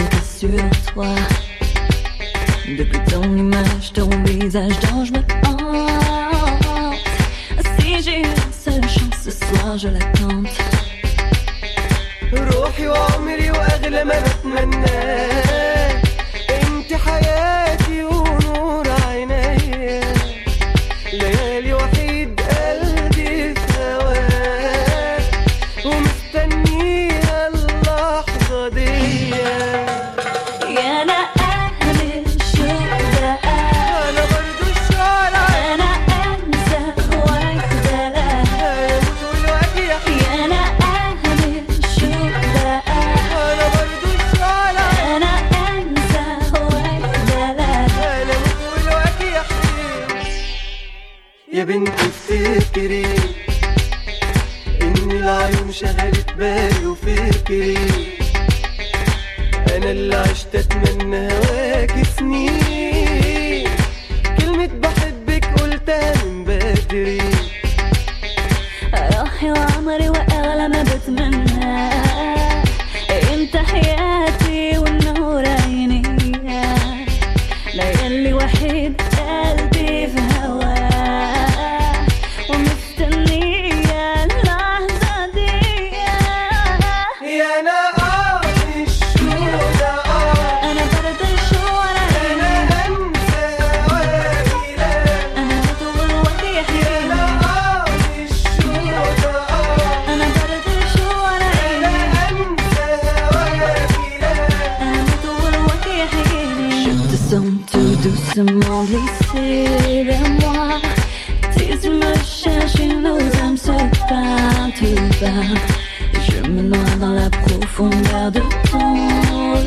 que sur toi. Depuis ton image, ton visage dont je me hante. Si j'ai une seule chance ce soir, je la tente. روحي وعمري واغلى ما بتمناه انت حياتي ونور عيني ليالي وحيد قلبي في هواك ومستنيها اللحظة دي يا أنا أهل الشوق انا برضو الشارع أنا أنسى وأنسى هموت والوقت يحكي يا أنا أهل الشوق انا برضو الشارع أنا أنسى وأنسى انا موت والوقت يحكي يا بنت افتكري ان العيون شغلت بالي وفكري انا اللي عشت اتمنى هواك سنين كلمة بحبك قلتها من بدري روحي وعمري وأغلى ما بتمنى انت حياتي والنور عيني ليالي وحيد قلبي في هواه ومستنية اللحظة دي يا انا قاضي الشوق آه أنا برد الشوارع انا انسى هواكي لا أنا بطول وقتي يا يحكي انا قاضي الشوق آه أنا برد الشوارع انا انسى هواكي لا Je te sens tout doucement glisser vers moi. Si tu me cherches, nos âmes se parlent tout bas. Je me noie dans la profondeur de ton